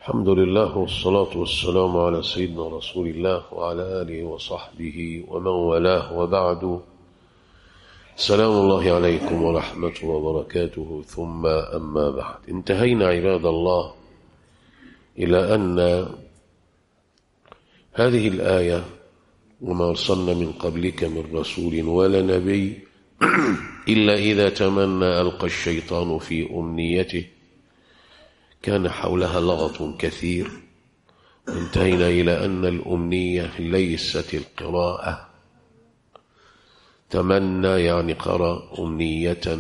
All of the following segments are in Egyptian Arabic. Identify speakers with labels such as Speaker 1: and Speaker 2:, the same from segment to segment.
Speaker 1: الحمد لله والصلاة والسلام على سيدنا رسول الله وعلى آله وصحبه ومن والاه وبعد سلام الله عليكم ورحمته وبركاته ثم أما بعد انتهينا عباد الله إلى أن هذه الآية وما أرسلنا من قبلك من رسول ولا نبي إلا إذا تمنى ألقى الشيطان في أمنيته كان حولها لغط كثير انتهينا إلى أن الأمنية ليست القراءة تمنى يعني قرأ أمنية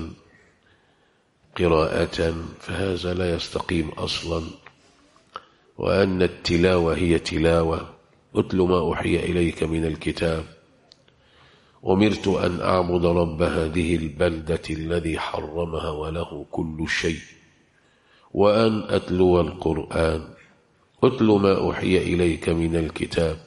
Speaker 1: قراءة فهذا لا يستقيم أصلا وأن التلاوة هي تلاوة أتل ما أوحي إليك من الكتاب أمرت أن أعبد رب هذه البلدة الذي حرمها وله كل شيء وأن أتلو القرآن أتل ما أوحي إليك من الكتاب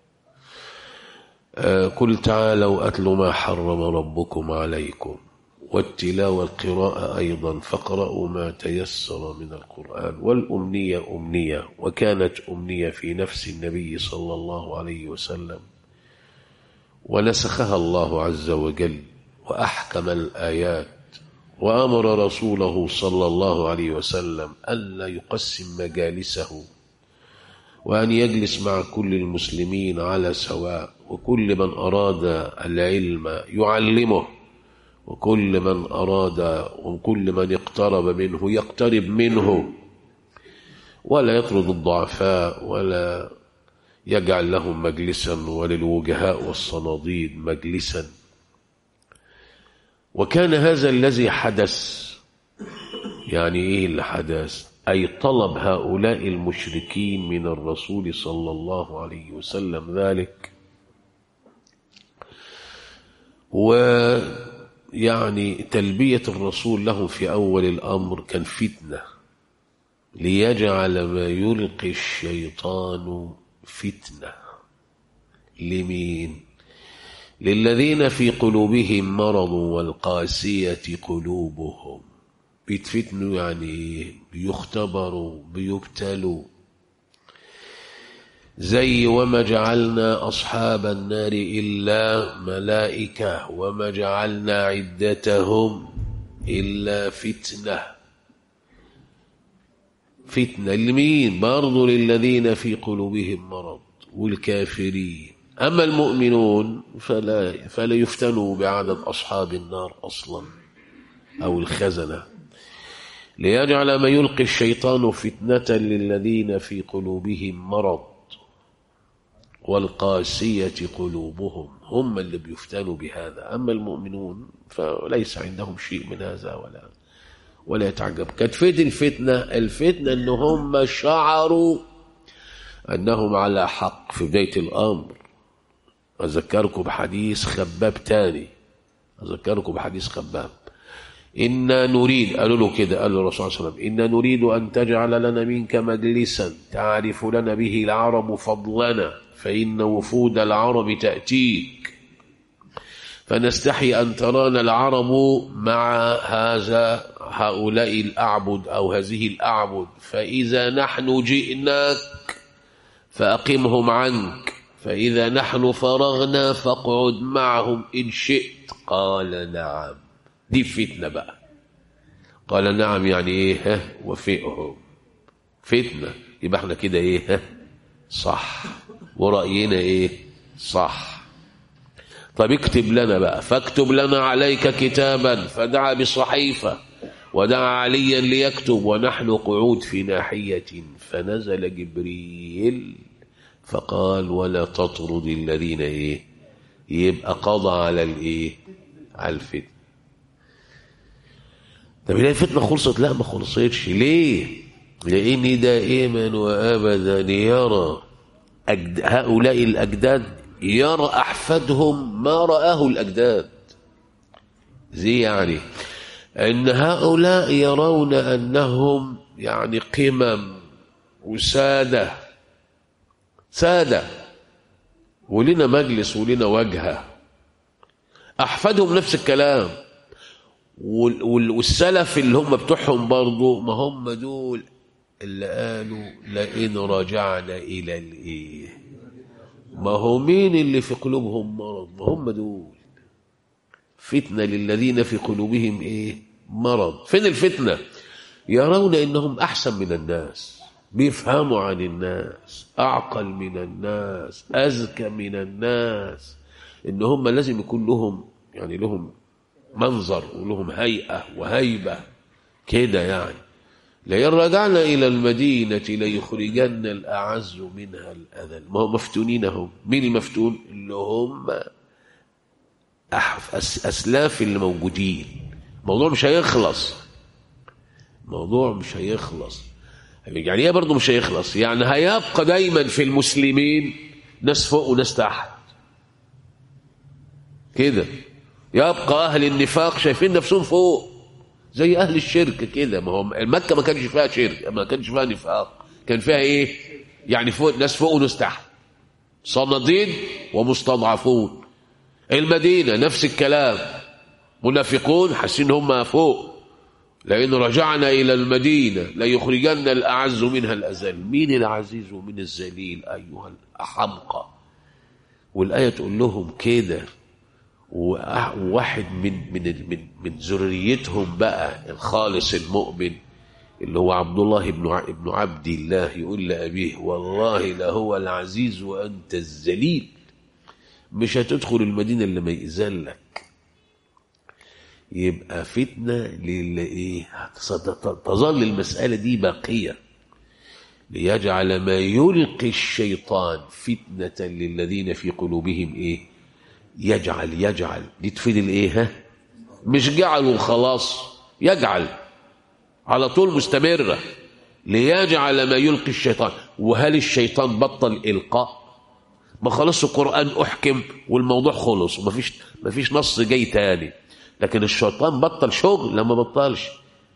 Speaker 1: قل تعالوا أتل ما حرم ربكم عليكم والتلاوة القراءة أيضا فاقرأوا ما تيسر من القرآن والأمنية أمنية وكانت أمنية في نفس النبي صلى الله عليه وسلم ونسخها الله عز وجل وأحكم الآيات وأمر رسوله صلى الله عليه وسلم ألا يقسم مجالسه وأن يجلس مع كل المسلمين على سواء وكل من أراد العلم يعلمه وكل من أراد وكل من اقترب منه يقترب منه ولا يطرد الضعفاء ولا يجعل لهم مجلسا وللوجهاء والصناديد مجلسا وكان هذا الذي حدث يعني ايه اللي حدث اي طلب هؤلاء المشركين من الرسول صلى الله عليه وسلم ذلك ويعني تلبية الرسول لهم في أول الأمر كان فتنة ليجعل ما يلقي الشيطان فتنة لمين للذين في قلوبهم مرض والقاسية قلوبهم بيتفتنوا يعني بيختبروا بيبتلوا زي وما جعلنا أصحاب النار إلا ملائكة وما جعلنا عدتهم إلا فتنة فتنة لمين برضو للذين في قلوبهم مرض والكافرين أما المؤمنون فلا, فلا يفتنوا بعدد أصحاب النار أصلا أو الخزنة ليجعل ما يلقي الشيطان فتنة للذين في قلوبهم مرض والقاسية قلوبهم هم اللي بيفتنوا بهذا أما المؤمنون فليس عندهم شيء من هذا ولا ولا يتعجب كانت فين الفتنة الفتنة أن هم شعروا أنهم على حق في بداية الأمر أذكركم بحديث خباب تاني أذكركم بحديث خباب إنا نريد قالوا له كده قال له الرسول صلى الله عليه وسلم إنا نريد أن تجعل لنا منك مجلسا تعرف لنا به العرب فضلنا فإن وفود العرب تأتيك فنستحي أن ترانا العرب مع هذا هؤلاء الأعبد أو هذه الأعبد فإذا نحن جئناك فأقمهم عنك فإذا نحن فرغنا فاقعد معهم إن شئت قال نعم دي فتنة بقى قال نعم يعني إيه ها وفئهم فتنة يبقى احنا كده إيه ها صح ورأينا إيه صح طب اكتب لنا بقى فاكتب لنا عليك كتابا فدعا بصحيفة ودعا عليا ليكتب ونحن قعود في ناحية فنزل جبريل فقال ولا تطرد الذين ايه يبقى قضى على الايه على الفتنه طب هي الفتنه خلصت لا ما خلصتش ليه لان دائما وابدا يرى أجد هؤلاء الاجداد يرى احفادهم ما راه الاجداد زي يعني ان هؤلاء يرون انهم يعني قمم وساده سادة ولنا مجلس ولنا وجهة أحفادهم نفس الكلام والسلف اللي هم بتوعهم برضو ما هم دول اللي قالوا لئن رجعنا إلى الإيه ما هو مين اللي في قلوبهم مرض ما هم دول فتنة للذين في قلوبهم إيه مرض فين الفتنة يرون إنهم أحسن من الناس بيفهموا عن الناس أعقل من الناس أذكى من الناس إن هم لازم يكون لهم يعني لهم منظر ولهم هيئة وهيبة كده يعني لئن رجعنا إلى المدينة ليخرجن الأعز منها الأذل ما هم مفتونين هم مين المفتون اللي هم أسلاف اللي موجودين الموضوع مش هيخلص الموضوع مش هيخلص يعني ايه برضه مش هيخلص يعني هيبقى دايما في المسلمين ناس فوق وناس تحت كده يبقى اهل النفاق شايفين نفسهم فوق زي اهل الشرك كده ما هو مكه ما كانش فيها شرك ما كانش فيها نفاق كان فيها ايه يعني فوق ناس فوق وناس تحت صناديد ومستضعفون المدينه نفس الكلام منافقون حاسين هم فوق لئن رجعنا إلى المدينة ليخرجن الأعز منها الأذل مين العزيز ومين الذليل أيها الأحمقى والآية تقول لهم كده وواحد من من من من ذريتهم بقى الخالص المؤمن اللي هو عبد الله بن ابن عبد الله يقول لأبيه والله لهو العزيز وأنت الذليل مش هتدخل المدينة اللي ما يأذلك يبقى فتنة للي إيه تظل المسألة دي باقية ليجعل ما يلقي الشيطان فتنة للذين في قلوبهم إيه يجعل يجعل دي تفيد الإيه ها مش جعلوا خلاص يجعل على طول مستمرة ليجعل ما يلقي الشيطان وهل الشيطان بطل إلقاء ما خلص القرآن أحكم والموضوع خلص ومفيش مفيش نص جاي تاني لكن الشيطان بطل شغل لما بطلش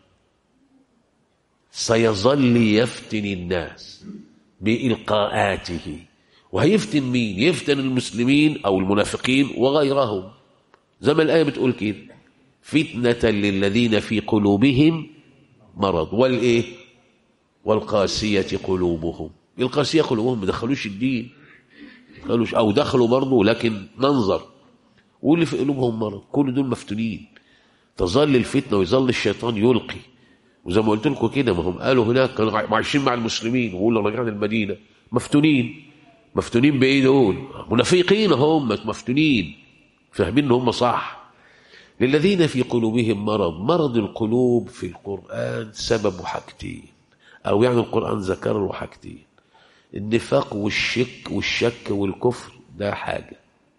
Speaker 1: سيظل يفتن الناس بإلقاءاته وهيفتن مين يفتن المسلمين أو المنافقين وغيرهم زي ما الآية بتقول كده فتنة للذين في قلوبهم مرض والإيه والقاسية قلوبهم القاسية قلوبهم ما دخلوش الدين دخلوش أو دخلوا برضه لكن منظر واللي في قلوبهم مرض كل دول مفتونين تظل الفتنه ويظل الشيطان يلقي وزي ما قلت لكم كده ما هم قالوا هناك كانوا عايشين مع المسلمين وقولوا رجعنا المدينه مفتونين مفتونين بايه دول منافقين هم مفتونين فاهمين ان هم صح للذين في قلوبهم مرض مرض القلوب في القرآن سبب حاجتين أو يعني القرآن ذكر له حاجتين النفاق والشك والشك والكفر ده حاجة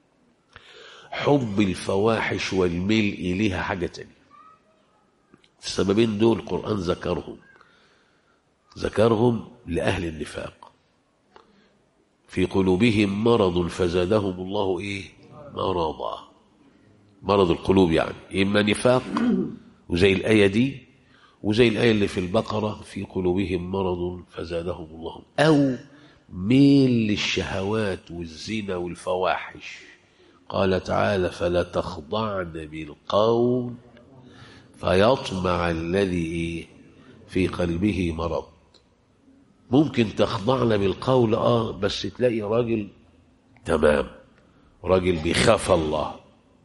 Speaker 1: حب الفواحش والملء ليها حاجة تانية السببين دول القرآن ذكرهم ذكرهم لأهل النفاق في قلوبهم مرض فزادهم الله إيه مرضا مرض القلوب يعني إما نفاق وزي الآية دي وزي الآية اللي في البقرة في قلوبهم مرض فزادهم الله أو ميل للشهوات والزنا والفواحش قال تعالى فلا تخضعن بالقول فيطمع الذي في قلبه مرض ممكن تخضعن بالقول اه بس تلاقي راجل تمام راجل بيخاف الله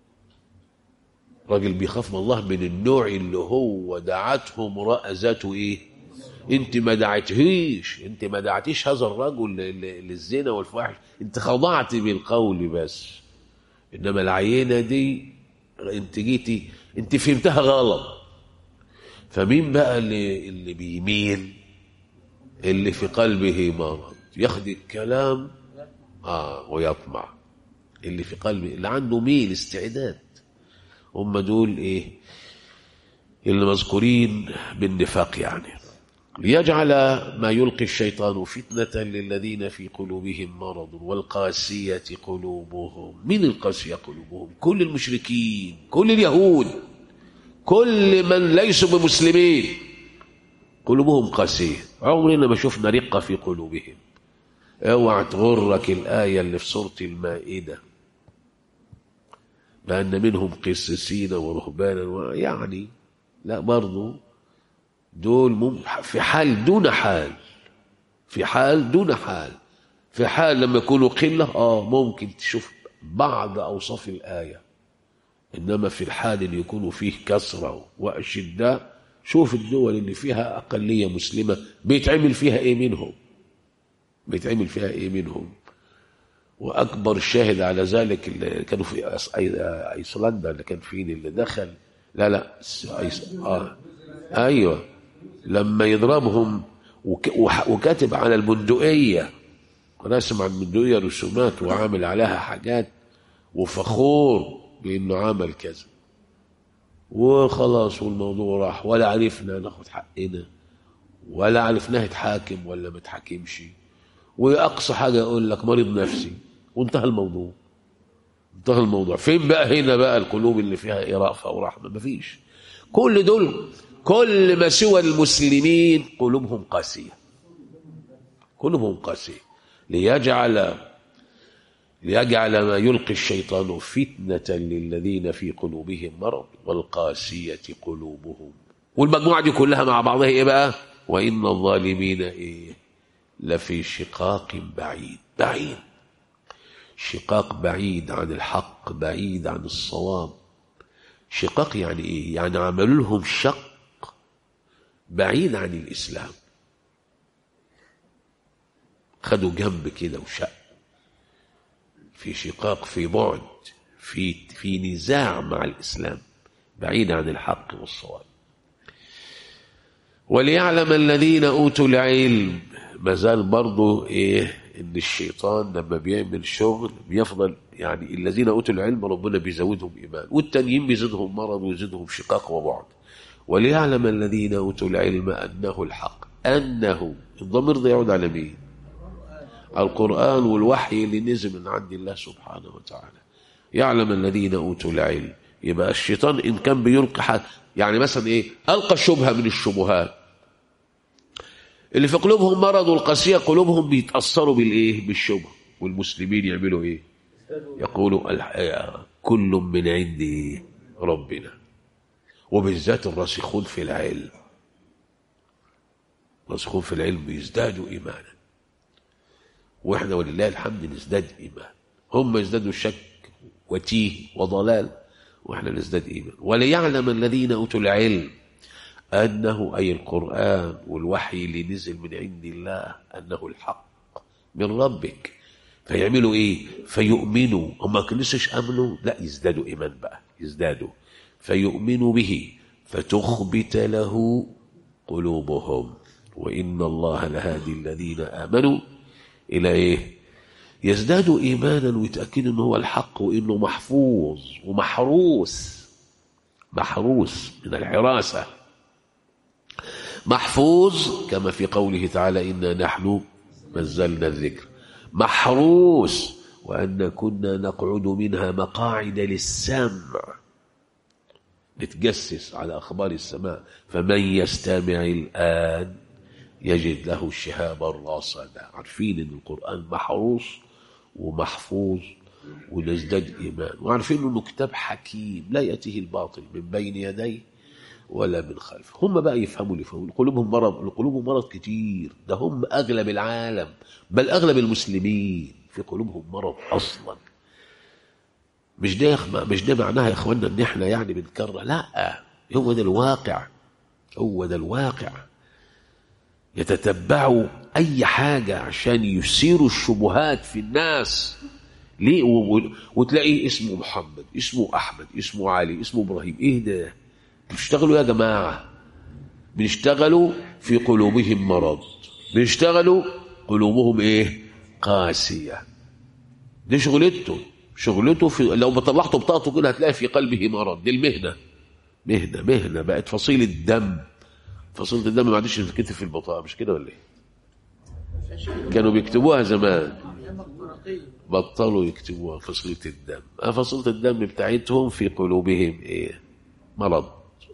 Speaker 1: راجل بيخاف من الله من النوع اللي هو دعته امرأة ذاته ايه انت ما دعتهيش انت ما دعتيش هذا الرجل للزنا والفحش انت خضعت بالقول بس انما العينه دي انت جيتي انت فهمتها غلط فمين بقى اللي اللي بيميل اللي في قلبه مرض ياخد الكلام اه ويطمع اللي في قلبه اللي عنده ميل استعداد هم دول ايه اللي مذكورين بالنفاق يعني ليجعل ما يلقي الشيطان فتنة للذين في قلوبهم مرض والقاسية قلوبهم من القاسية قلوبهم كل المشركين كل اليهود كل من ليسوا بمسلمين قلوبهم قاسية عمرنا ما شفنا رقة في قلوبهم اوعى تغرك الآية اللي في سورة المائدة بأن منهم قسيسين ورهبانا يعني لا برضو دول مم في حال دون حال في حال دون حال في حال لما يكونوا قلة اه ممكن تشوف بعض أوصاف الآية إنما في الحال اللي يكونوا فيه كسرة وأشداء شوف الدول اللي فيها أقلية مسلمة بيتعمل فيها إيه منهم بيتعمل فيها إيه منهم وأكبر شاهد على ذلك اللي كانوا في أس- أي- أيسلندا اللي كان فين اللي دخل لا لا س- أيس... آه. أيوة لما يضربهم وك... وح- وكاتب على البندقية راسم على البندقية رسومات وعامل عليها حاجات وفخور بأنه عمل كذا وخلاص والموضوع راح ولا عرفنا ناخد حقنا ولا عرفناه يتحاكم ولا ما يتحاكمش واقصى حاجه يقول لك مريض نفسي وانتهى الموضوع انتهى الموضوع فين بقى هنا بقى القلوب اللي فيها ايه رأفة ورحمه مفيش كل دول كل ما سوى المسلمين قلوبهم قاسيه قلوبهم قاسيه ليجعل ليجعل ما يلقي الشيطان فتنة للذين في قلوبهم مرض والقاسية قلوبهم والمجموعة دي كلها مع بعضها ايه بقى وإن الظالمين ايه لفي شقاق بعيد بعيد شقاق بعيد عن الحق بعيد عن الصواب شقاق يعني ايه يعني عملوا لهم شق بعيد عن الإسلام خدوا جنب كده وشق في شقاق في بعد في في نزاع مع الإسلام بعيد عن الحق والصواب وليعلم الذين أوتوا العلم ما زال برضه إيه إن الشيطان لما بيعمل شغل بيفضل يعني الذين أوتوا العلم ربنا بيزودهم إيمان والتانيين بيزيدهم مرض ويزيدهم شقاق وبعد وليعلم الذين أوتوا العلم أنه الحق أنه الضمير ده يعود على مين؟ القرآن والوحي اللي نزل من عند الله سبحانه وتعالى يعلم الذين أوتوا العلم يبقى الشيطان إن كان بيلقي حد يعني مثلا إيه ألقى شبهة من الشبهات اللي في قلوبهم مرض والقاسية قلوبهم بيتأثروا بالإيه بالشبهة والمسلمين يعملوا إيه يقولوا الح- كل من عند إيه؟ ربنا وبالذات الراسخون في العلم الراسخون في العلم بيزدادوا إيمانا واحنا ولله الحمد نزداد ايمان هم يزدادوا شك وتيه وضلال واحنا نزداد ايمان وليعلم الذين اوتوا العلم انه اي القران والوحي اللي نزل من عند الله انه الحق من ربك فيعملوا ايه فيؤمنوا هم ما لسش امنوا لا يزدادوا ايمان بقى يزدادوا فيؤمنوا به فتخبت له قلوبهم وان الله لهادي الذين امنوا الى ايه يزدادوا ايمانا ويتاكدوا انه هو الحق وانه محفوظ ومحروس محروس من الحراسه محفوظ كما في قوله تعالى انا نحن نزلنا الذكر محروس وان كنا نقعد منها مقاعد للسمع نتجسس على اخبار السماء فمن يستمع الان يجد له شهابا راصدا عارفين ان القران محروس ومحفوظ ونزداد ايمان وعارفين انه كتاب حكيم لا ياتيه الباطل من بين يديه ولا من خلفه هم بقى يفهموا اللي يفهموا قلوبهم مرض قلوبهم مرض كتير ده هم اغلب العالم بل اغلب المسلمين في قلوبهم مرض اصلا مش ده مش ده معناها يا اخوانا ان احنا يعني بنكره لا هو ده الواقع هو ده الواقع يتتبعوا اي حاجه عشان يثيروا الشبهات في الناس ليه و- و- وتلاقيه اسمه محمد اسمه احمد اسمه علي اسمه ابراهيم ايه ده بتشتغلوا يا جماعه بيشتغلوا في قلوبهم مرض بيشتغلوا قلوبهم ايه قاسيه دي شغلته شغلته في لو ما طلعته بطاقته كده هتلاقي في قلبه مرض دي المهنه مهنه مهنه بقت فصيله دم فصيله الدم ما عادش تتكتب في البطاقه مش كده ولا ايه؟ كانوا بيكتبوها زمان بطلوا يكتبوها فصيله الدم آه، فصيله الدم بتاعتهم في قلوبهم ايه؟ مرض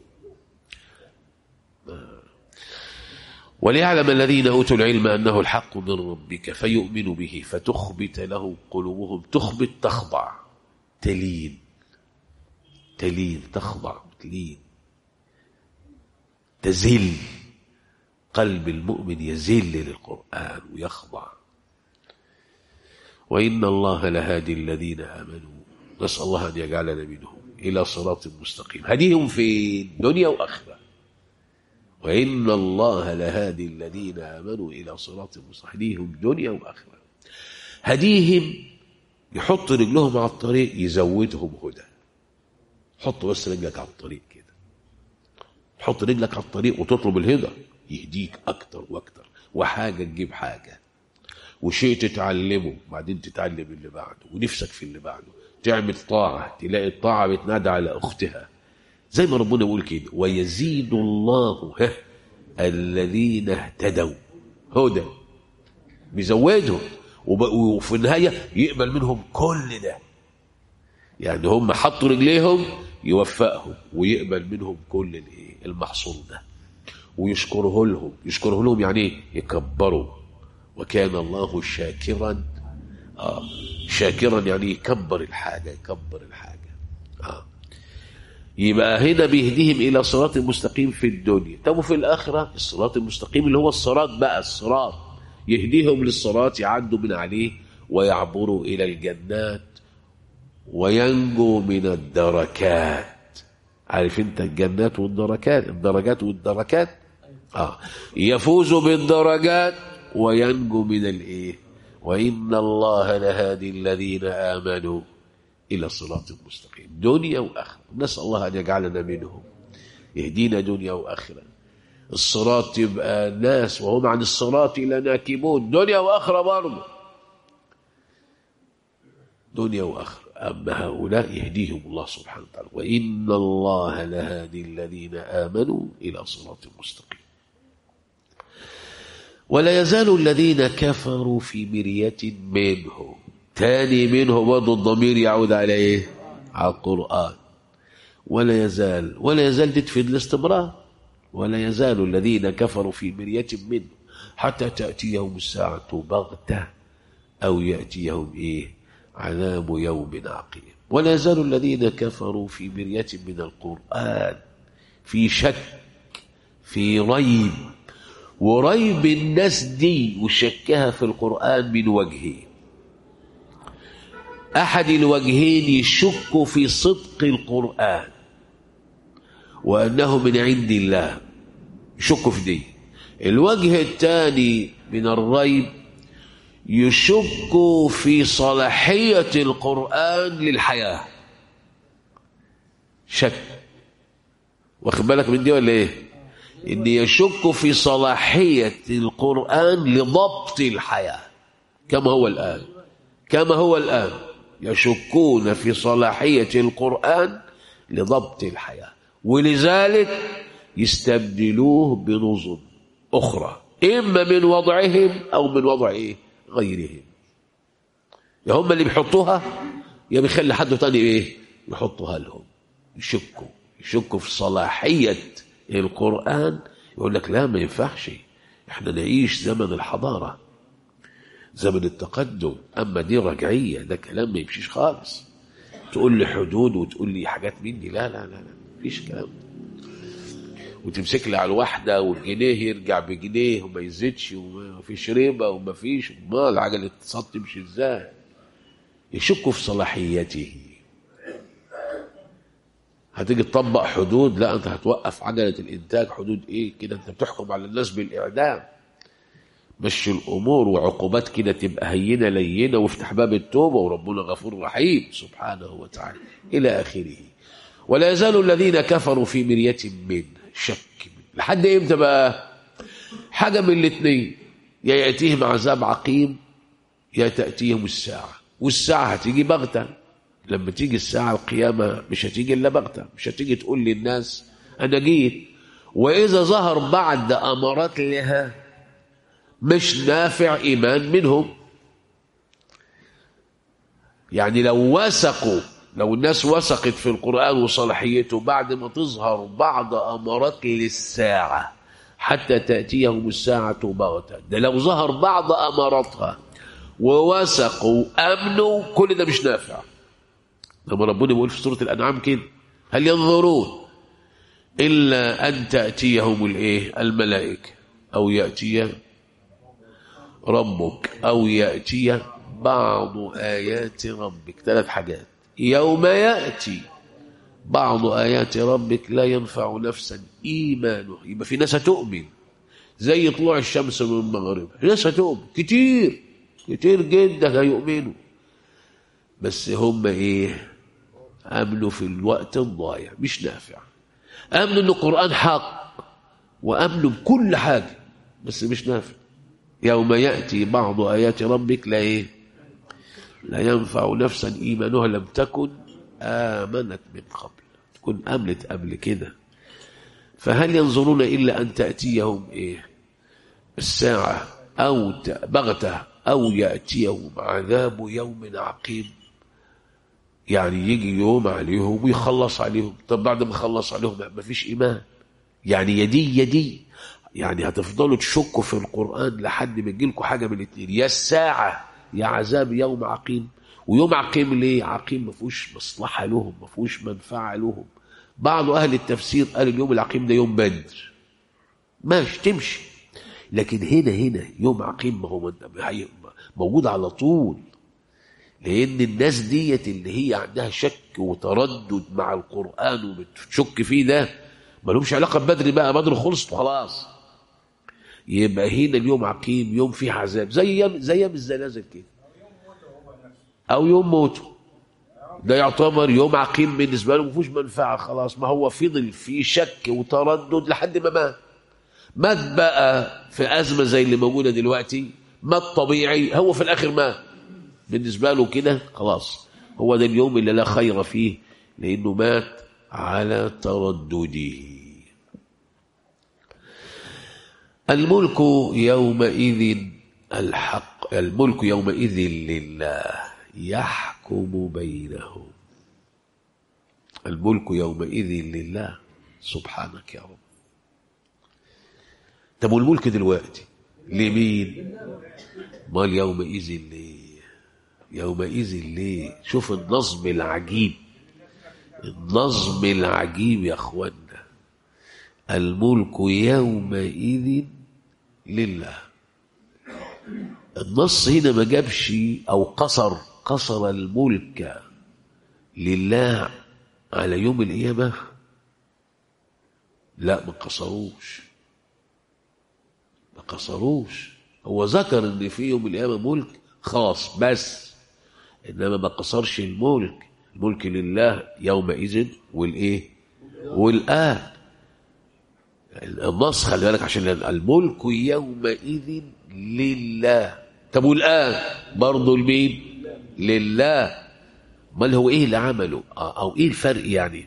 Speaker 1: وليعلم الذين اوتوا العلم انه الحق من ربك فيؤمنوا به فتخبت له قلوبهم تخبت تخضع تلين تلين تخضع تلين تزل قلب المؤمن يذل للقرآن ويخضع وإن الله لهادي الذين آمنوا نسأل الله أن يجعلنا منهم إلى صراط مستقيم هديهم في الدنيا وآخرة وإن الله لهادي الذين آمنوا إلى صراط مستقيم هديهم دنيا وآخرة هديهم يحط رجلهم على الطريق يزودهم هدى حط بس رجلك على الطريق كده حط رجلك على الطريق وتطلب الهدى يهديك أكتر وأكتر وحاجة تجيب حاجة وشيء تتعلمه بعدين تتعلم اللي بعده ونفسك في اللي بعده تعمل طاعة تلاقي الطاعة بتنادى على أختها زي ما ربنا بيقول كده ويزيد الله ها الذين اهتدوا هدى بيزودهم وفي النهاية يقبل منهم كل ده يعني هم حطوا رجليهم يوفقهم ويقبل منهم كل الايه المحصول ده ويشكره لهم يشكره لهم يعني ايه يكبروا وكان الله شاكرا آه شاكرا يعني يكبر الحاجة يكبر الحاجة آه يبقى هنا بيهديهم إلى صراط مستقيم في الدنيا طب وفي الآخرة الصراط المستقيم اللي هو الصراط بقى الصراط يهديهم للصراط يعدوا من عليه ويعبروا إلى الجنات وينجو من الدركات عارف انت الجنات والدركات الدرجات والدركات اه يفوز بالدرجات وينجو من الايه وان الله لهادي الذين امنوا الى صراط مستقيم دنيا واخره نسال الله ان يجعلنا منهم يهدينا دنيا واخره الصراط يبقى ناس وهم عن الصراط لناكبون دنيا واخره برضه دنيا واخره اما هؤلاء يهديهم الله سبحانه وتعالى وان الله لهادي الذين امنوا الى صراط مستقيم ولا يزال الذين كفروا في مرية منه تاني منه برضه الضمير يعود على ايه على القرآن ولا يزال ولا يزال دي تفيد الاستمرار ولا يزال الذين كفروا في مرية منه حتى تأتيهم الساعة بغتة أو يأتيهم إيه عذاب يوم عقيم ولا يزال الذين كفروا في مرية من القرآن في شك في ريب وريب الناس دي وشكها في القرآن من وجهين أحد الوجهين يشك في صدق القرآن وأنه من عند الله يشك في دي الوجه الثاني من الريب يشك في صلاحية القرآن للحياة شك واخد بالك من دي ولا ايه ان يشك في صلاحية القرآن لضبط الحياة كما هو الآن كما هو الآن يشكون في صلاحية القرآن لضبط الحياة ولذلك يستبدلوه بنظم أخرى إما من وضعهم أو من وضع إيه؟ غيرهم يا هم اللي بيحطوها يا بيخلي حد تاني إيه؟ يحطها لهم يشكوا يشكوا في صلاحية القرآن يقول لك لا ما ينفعش احنا نعيش زمن الحضارة زمن التقدم أما دي رجعية ده كلام ما يمشيش خالص تقول لي حدود وتقول لي حاجات مني لا لا لا لا مفيش كلام وتمسك لي على الواحدة والجنيه يرجع بجنيه وما يزيدش وما فيش ربا وما فيش امال عجلة الاقتصاد تمشي ازاي يشكوا في صلاحيته هتيجي تطبق حدود لا انت هتوقف عجلة الانتاج حدود ايه كده انت بتحكم على الناس بالاعدام مشي الامور وعقوبات كده تبقى هينه لينه وافتح باب التوبه وربنا غفور رحيم سبحانه وتعالى الى اخره ولا يزال الذين كفروا في مريه منه شك منه. لحد امتى بقى حاجه من الاثنين يا ياتيهم عذاب عقيم يا تاتيهم الساعه والساعه هتيجي بغته لما تيجي الساعه القيامه مش هتيجي الا بغته مش هتيجي تقول للناس انا جيت واذا ظهر بعد امارات لها مش نافع ايمان منهم يعني لو وثقوا لو الناس وثقت في القرآن وصلاحيته بعد ما تظهر بعض أمارات للساعة حتى تأتيهم الساعة بغتة ده لو ظهر بعض أماراتها ووثقوا أمنوا كل ده مش نافع لما ربنا بيقول في سورة الأنعام كده هل ينظرون إلا أن تأتيهم الإيه الملائكة أو يأتي ربك أو يأتي بعض آيات ربك ثلاث حاجات يوم يأتي بعض آيات ربك لا ينفع نفسا إيمانها يبقى في ناس هتؤمن زي طلوع الشمس من المغرب في ناس هتؤمن كتير كتير جدا هيؤمنوا بس هم ايه امنوا في الوقت الضايع مش نافع امنوا ان القرآن حق وامنوا بكل حاجة بس مش نافع يوم يأتي بعض آيات ربك لا ايه لا ينفع نفسا إيمانها لم تكن آمنت من قبل تكون أمنت قبل كده فهل ينظرون إلا أن تأتيهم إيه الساعة أو بغتة أو يأتيهم عذاب يوم عقيم يعني يجي يوم عليهم ويخلص عليهم طب بعد ما يخلص عليهم ما فيش إيمان يعني يدي يدي يعني هتفضلوا تشكوا في القرآن لحد ما يجيلكوا حاجة من الاثنين يا الساعة يا عذاب يوم عقيم ويوم عقيم ليه عقيم ما فيهوش مصلحة لهم ما فيهوش منفعة لهم بعض أهل التفسير قال اليوم العقيم ده يوم بدر ماشي تمشي لكن هنا هنا يوم عقيم ما هو موجود على طول لأن الناس ديت اللي هي عندها شك وتردد مع القرآن وبتشك فيه ده ما لهمش علاقة ببدر بقى بدر خلصت وخلاص يبقى هنا اليوم عقيم يوم فيه عذاب زي يوم زي يوم الزلازل كده أو يوم موته ده يعتبر يوم عقيم بالنسبة له مفيش منفعة خلاص ما هو فضل في شك وتردد لحد ما مات مات بقى في أزمة زي اللي موجودة دلوقتي مات طبيعي هو في الآخر مات بالنسبة له كده خلاص هو ده اليوم اللي لا خير فيه لأنه مات على تردده الملك يومئذ الحق الملك يومئذ لله يحكم بينهم الملك يومئذ لله سبحانك يا رب طب والملك دلوقتي لمين مال يومئذ ليه يومئذ ليه شوف النظم العجيب النظم العجيب يا اخوانا الملك يومئذ لله النص هنا ما جابش او قصر قصر الملك لله على يوم القيامة لا ما قصروش ما قصروش هو ذكر ان في يوم القيامة ملك خاص بس انما ما قصرش الملك الملك لله يومئذ والايه والآن النص خلي بالك عشان الملك يومئذ لله طب والآن برضه لمين لله امال هو ايه اللي عمله او ايه الفرق يعني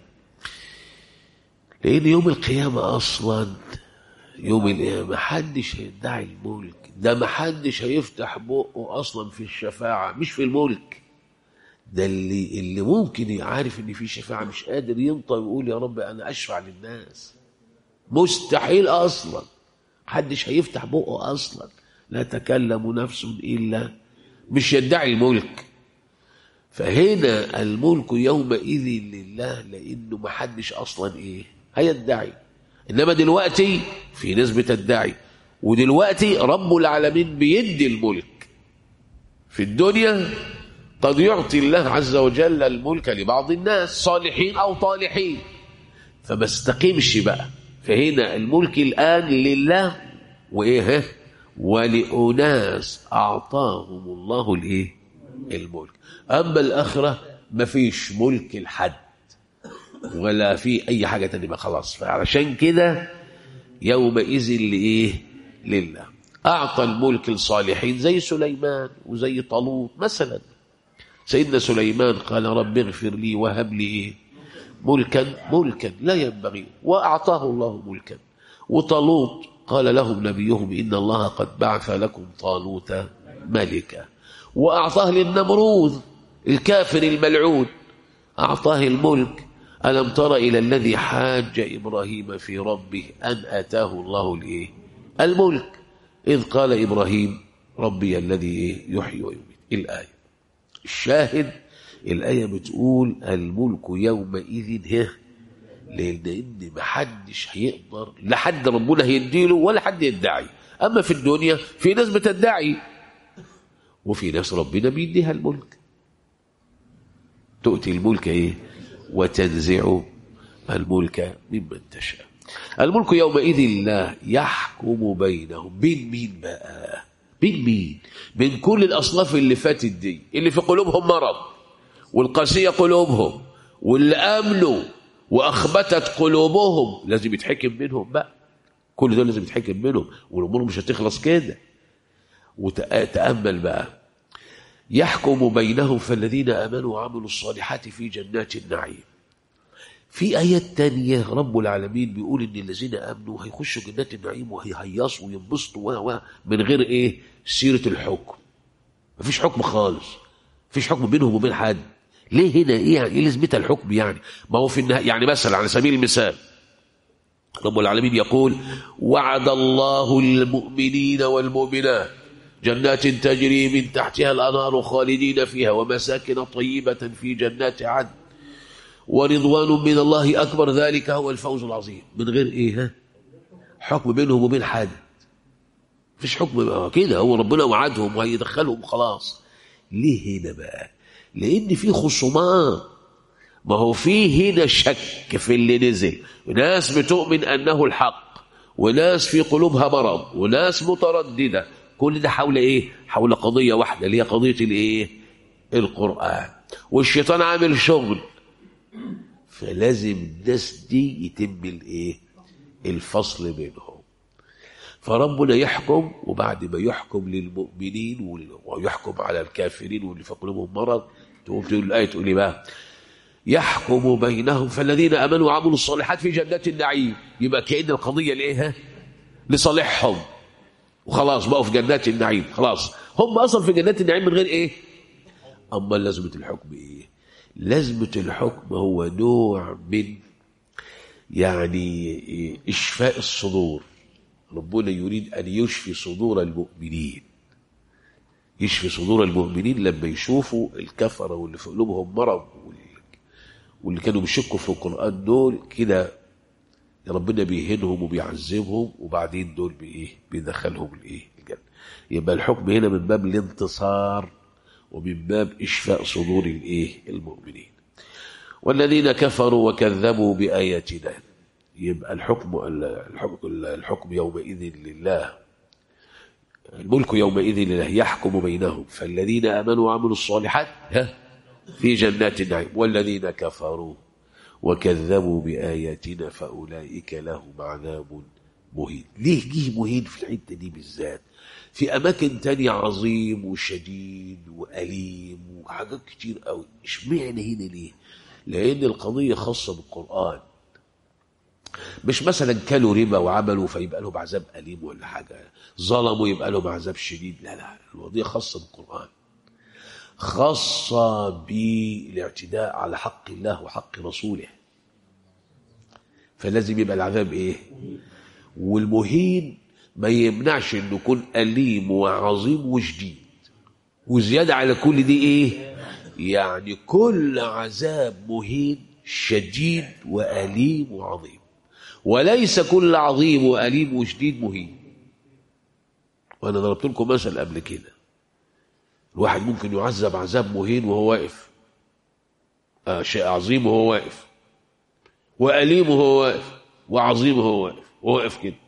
Speaker 1: لان يوم القيامة اصلا يوم القيامة ما حدش هيدعي الملك ده ما حدش هيفتح بقه اصلا في الشفاعة مش في الملك ده اللي اللي ممكن يعرف ان في شفاعة مش قادر ينطق ويقول يا رب انا اشفع للناس مستحيل اصلا محدش هيفتح بقه اصلا لا تكلم نفس الا مش يدعي الملك فهنا الملك يومئذ لله لانه ما حدش اصلا ايه هيدعي انما دلوقتي في ناس بتدعي ودلوقتي رب العالمين بيدي الملك في الدنيا قد يعطي الله عز وجل الملك لبعض الناس صالحين او طالحين فما استقيمش بقى فهنا الملك الان لله وايه ولأناس أعطاهم الله الإيه؟ الملك أما الآخرة ما فيش ملك لحد ولا في أي حاجة تانية بقى خلاص فعلشان كده يومئذ لإيه؟ لله أعطى الملك للصالحين زي سليمان وزي طالوت مثلا سيدنا سليمان قال رب اغفر لي وهب لي إيه؟ ملكا ملكا لا ينبغي وأعطاه الله ملكا وطالوت قال لهم نبيهم إن الله قد بعث لكم طالوت ملكا وأعطاه للنمروذ الكافر الملعون أعطاه الملك ألم تر إلى الذي حاج إبراهيم في ربه أن أتاه الله الإيه؟ الملك إذ قال إبراهيم ربي الذي يحيي ويميت الآية الشاهد الآية بتقول الملك يومئذ لان محدش هيقدر لا حد ربنا هيديله ولا حد يدعي اما في الدنيا في ناس بتدعي وفي ناس ربنا بيديها الملك تؤتي الملك ايه وتنزع الملك ممن تشاء الملك يومئذ لا يحكم بينهم بين مين بقى بين مين بين كل الاصناف اللي فاتت دي اللي في قلوبهم مرض والقاسيه قلوبهم واللي امنوا واخبتت قلوبهم لازم يتحكم بينهم بقى كل ده لازم يتحكم بينهم والامور مش هتخلص كده وتامل بقى يحكم بينهم فالذين امنوا وعملوا الصالحات في جنات النعيم في آيات تانية رب العالمين بيقول إن الذين آمنوا هيخشوا جنات النعيم وهيهيصوا وينبسطوا و و من غير إيه؟ سيرة الحكم. مفيش حكم خالص. مفيش حكم بينهم وبين حد. ليه هنا إيه يعني إيه لازمتها الحكم يعني؟ ما هو في النهاية يعني مثلا على سبيل المثال رب العالمين يقول: وعد الله المؤمنين والمؤمنات جنات تجري من تحتها الأنهار خالدين فيها ومساكن طيبة في جنات عدن ورضوان من الله أكبر ذلك هو الفوز العظيم من غير إيه ها؟ حكم بينهم وبين حد مفيش حكم كده هو ربنا وعدهم وهيدخلهم خلاص ليه هنا بقى لأن في خصومات ما هو في هنا شك في اللي نزل وناس بتؤمن أنه الحق وناس في قلوبها مرض وناس مترددة كل ده حول إيه حول قضية واحدة اللي هي قضية الإيه القرآن والشيطان عامل شغل فلازم الناس دي يتم الايه الفصل بينهم فربنا يحكم وبعد ما يحكم للمؤمنين ويحكم على الكافرين واللي في قلوبهم مرض تقوم تقول الايه تقول بقى يحكم بينهم فالذين امنوا وعملوا الصالحات في جنات النعيم يبقى كأن القضيه لايه لصالحهم وخلاص بقوا في جنات النعيم خلاص هم اصلا في جنات النعيم من غير ايه اما لازمه الحكم ايه لازمة الحكم هو نوع من يعني إشفاء الصدور ربنا يريد أن يشفي صدور المؤمنين يشفي صدور المؤمنين لما يشوفوا الكفرة واللي في قلوبهم مرض واللي كانوا بيشكوا في القرآن دول كده ربنا بيهنهم وبيعذبهم وبعدين دول بإيه بيدخلهم الإيه الجنة يبقى الحكم هنا من باب الانتصار ومن باب إشفاء صدور الإيه المؤمنين والذين كفروا وكذبوا بآياتنا يبقى الحكم الحكم, الحكم يومئذ لله الملك يومئذ لله يحكم بينهم فالذين آمنوا وعملوا الصالحات ها في جنات النعيم والذين كفروا وكذبوا بآياتنا فأولئك لهم عذاب مهين ليه جه مهين في الحتة دي بالذات في أماكن تانية عظيم وشديد وأليم وحاجات كتير قوي اشمعنى هنا ليه لأن القضية خاصة بالقرآن مش مثلا كلوا ربا وعملوا فيبقى لهم عذاب أليم ولا حاجة ظلموا يبقى لهم عذاب شديد لا لا القضية خاصة بالقرآن خاصة بالاعتداء على حق الله وحق رسوله فلازم يبقى العذاب ايه والمهين ما يمنعش انه يكون أليم وعظيم وشديد وزيادة على كل دي ايه يعني كل عذاب مهين شديد وأليم وعظيم وليس كل عظيم وأليم وشديد مهين وأنا ضربت لكم مثل قبل كده الواحد ممكن يعذب عذاب مهين وهو واقف آه شيء عظيم وهو واقف وأليم وهو واقف وعظيم وهو واقف وهو واقف كده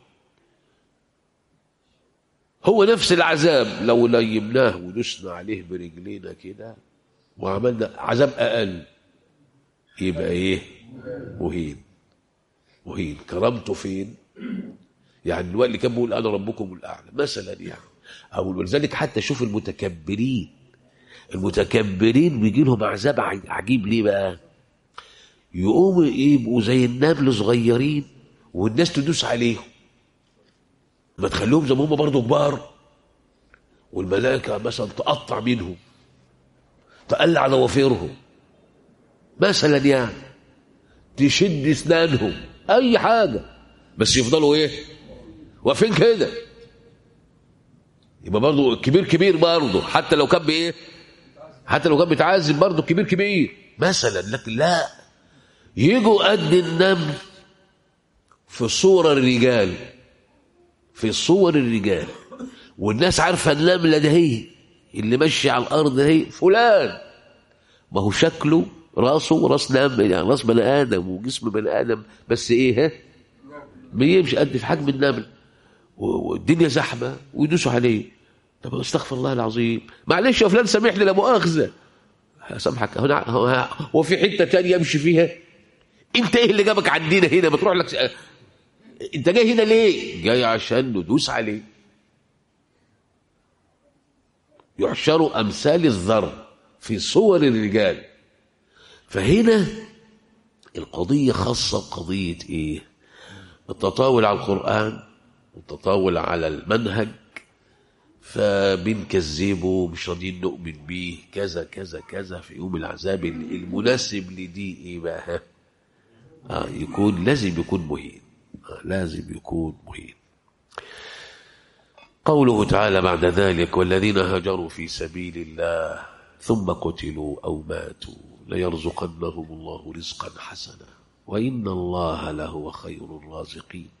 Speaker 1: هو نفس العذاب لو ليمناه ودسنا عليه برجلينا كده وعملنا عذاب أقل يبقى إيه مهين مهين كرامته فين يعني الوقت اللي كان بيقول أنا ربكم الأعلى مثلا يعني أو ولذلك حتى شوف المتكبرين المتكبرين بيجي لهم عذاب عجيب ليه بقى يقوموا يبقوا زي النمل صغيرين والناس تدوس عليهم ما تخليهم زي ما هم برضه كبار والملائكة مثلا تقطع منهم تقلع ضوافرهم مثلا يعني تشد اسنانهم اي حاجة بس يفضلوا ايه واقفين كده يبقى برضه كبير كبير برضه حتى لو كان بايه حتى لو كان بيتعذب برضه كبير كبير مثلا لكن لا يجوا قد النمل في صور الرجال في صور الرجال والناس عارفه النمله ده هي اللي ماشيه على الارض ده هي فلان ما هو شكله راسه راس نمل يعني راس بني ادم وجسم بني ادم بس ايه ها بيمشي قد في حجم النمل و- والدنيا زحمه ويدوسوا عليه طب استغفر الله العظيم معلش يا فلان سامحني لا مؤاخذه سامحك هنا هو- هو في حته تانية يمشي فيها انت ايه اللي جابك عندنا هنا بتروح لك انت جاي هنا ليه جاي عشان ندوس عليه يحشروا امثال الذر في صور الرجال فهنا القضيه خاصه بقضيه ايه التطاول على القران والتطاول على المنهج فبنكذبه مش راضيين نؤمن بيه كذا كذا كذا في يوم العذاب المناسب لدي ايه بقى آه يكون لازم يكون مهين آه لازم يكون مهين قوله تعالى بعد ذلك والذين هاجروا في سبيل الله ثم قتلوا أو ماتوا ليرزقنهم الله رزقا حسنا وإن الله لهو خير الرازقين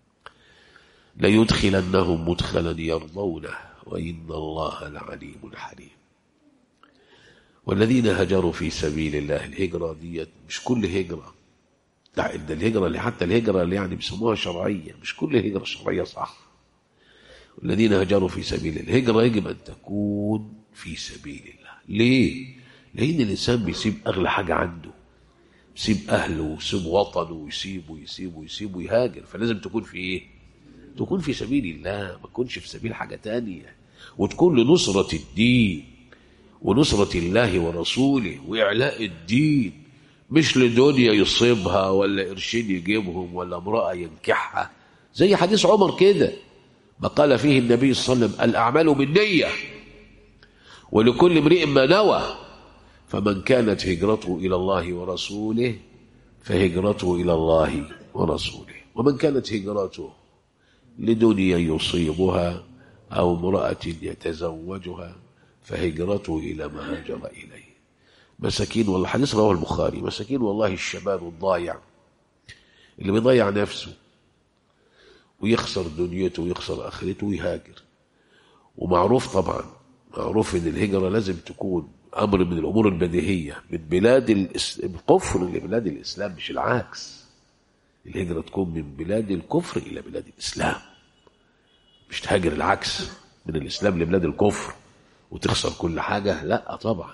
Speaker 1: ليدخلنهم مدخلا يرضونه وإن الله لعليم حليم والذين هجروا في سبيل الله الهجرة ديت مش كل هجرة لا ده الهجرة اللي حتى الهجرة اللي يعني بيسموها شرعية مش كل هجرة شرعية صح والذين هجروا في سبيل الله الهجرة يجب أن تكون في سبيل الله ليه؟ لأن الإنسان بيسيب أغلى حاجة عنده يسيب أهله ويسيب وطنه ويسيبه ويسيبه ويسيبه يهاجر فلازم تكون في إيه؟ تكون في سبيل الله ما تكونش في سبيل حاجة تانية وتكون لنصرة الدين ونصرة الله ورسوله وإعلاء الدين مش لدنيا يصيبها ولا قرشين يجيبهم ولا امرأة ينكحها زي حديث عمر كده ما قال فيه النبي صلى الله عليه وسلم الأعمال بالنية ولكل امرئ ما نوى فمن كانت هجرته إلى الله ورسوله فهجرته إلى الله ورسوله ومن كانت هجرته لدنيا يصيبها أو امرأة يتزوجها فهجرته إلى ما هاجر إليه مساكين والله حديث رواه البخاري مساكين والله الشباب الضايع اللي بيضيع نفسه ويخسر دنيته ويخسر آخرته ويهاجر ومعروف طبعا معروف ان الهجرة لازم تكون أمر من الأمور البديهية من بلاد الإس... الكفر لبلاد الإسلام مش العكس الهجرة تكون من بلاد الكفر إلى بلاد الإسلام مش تهاجر العكس من الإسلام لبلاد الكفر وتخسر كل حاجة لا طبعا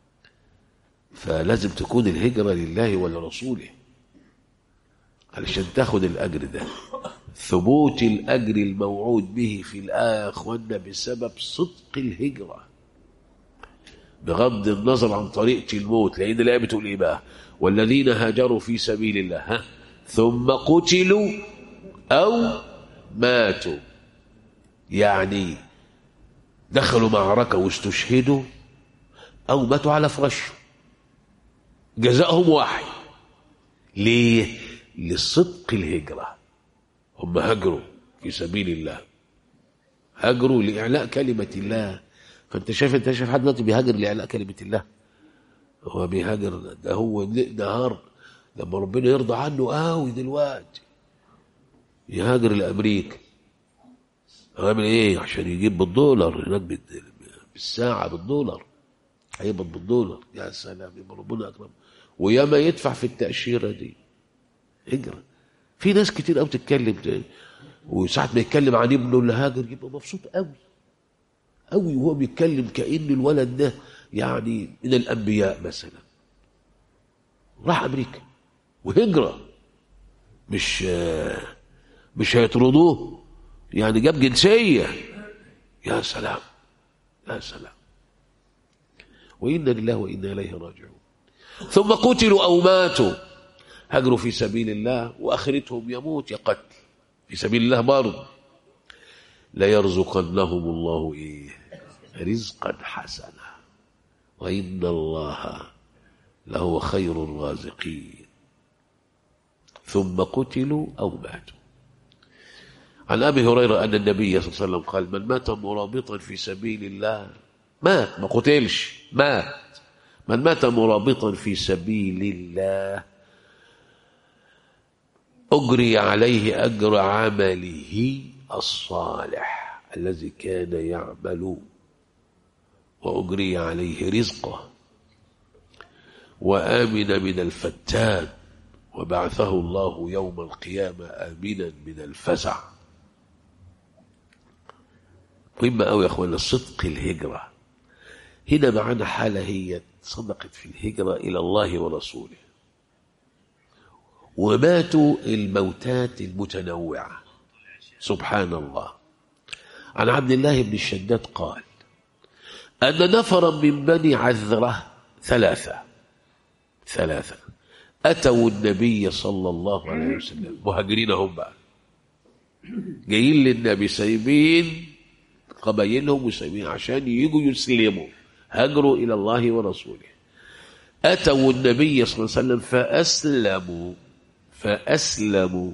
Speaker 1: فلازم تكون الهجرة لله ولرسوله علشان تاخد الأجر ده ثبوت الأجر الموعود به في الآية يا أخوانا بسبب صدق الهجرة بغض النظر عن طريقة الموت لأن الآية بتقول إيه بقى والذين هاجروا في سبيل الله ها ثم قتلوا أو ماتوا يعني دخلوا معركة واستشهدوا أو ماتوا على فراشهم جزاءهم واحد ليه؟ لصدق الهجرة هم هاجروا في سبيل الله هاجروا لإعلاء كلمة الله فأنت شايف أنت شايف حد دلوقتي بيهاجر لإعلاء كلمة الله هو بيهاجر ده هو نهار لما ربنا يرضى عنه قوي دلوقتي يهاجر لأمريكا هيعمل ايه عشان يجيب بالدولار هناك بال- بالساعة بالدولار هيقبض بالدولار يا سلام يبقى ربنا أكرم وياما يدفع في التأشيرة دي هجرة في ناس كتير قوي تتكلم ت- وساعة ما يتكلم عن ابنه اللي هاجر يبقى مبسوط قوي قوي وهو بيتكلم كأن الولد ده يعني من الأنبياء مثلا راح أمريكا وهجرة مش آه، مش هيطردوه يعني جاب جنسية يا سلام يا سلام وإنا لله وإنا إليه راجعون ثم قتلوا أو ماتوا هجروا في سبيل الله وآخرتهم يموت يقتل في سبيل الله برضه ليرزقنهم الله إيه رزقا حسنا وإن الله لهو خير الرازقين ثم قتلوا أو ماتوا عن أبي هريرة أن النبي صلى الله عليه وسلم قال من مات مرابطا في سبيل الله مات ما قتلش مات من مات مرابطا في سبيل الله أجري عليه أجر عمله الصالح الذي كان يعمل وأجري عليه رزقه وآمن من الفتان وبعثه الله يوم القيامة آمنا من الفزع مهمة أوي يا أخوانا صدق الهجرة هنا معنا حالة هي صدقت في الهجرة إلى الله ورسوله وماتوا الموتات المتنوعة سبحان الله عن عبد الله بن الشداد قال أن نفرا من بني عذرة ثلاثة ثلاثة أتوا النبي صلى الله عليه وسلم مهاجرين هم بقى جايين للنبي سايبين قبايلهم وسايبين عشان يجوا يسلموا هاجروا إلى الله ورسوله أتوا النبي صلى الله عليه وسلم فأسلموا فأسلموا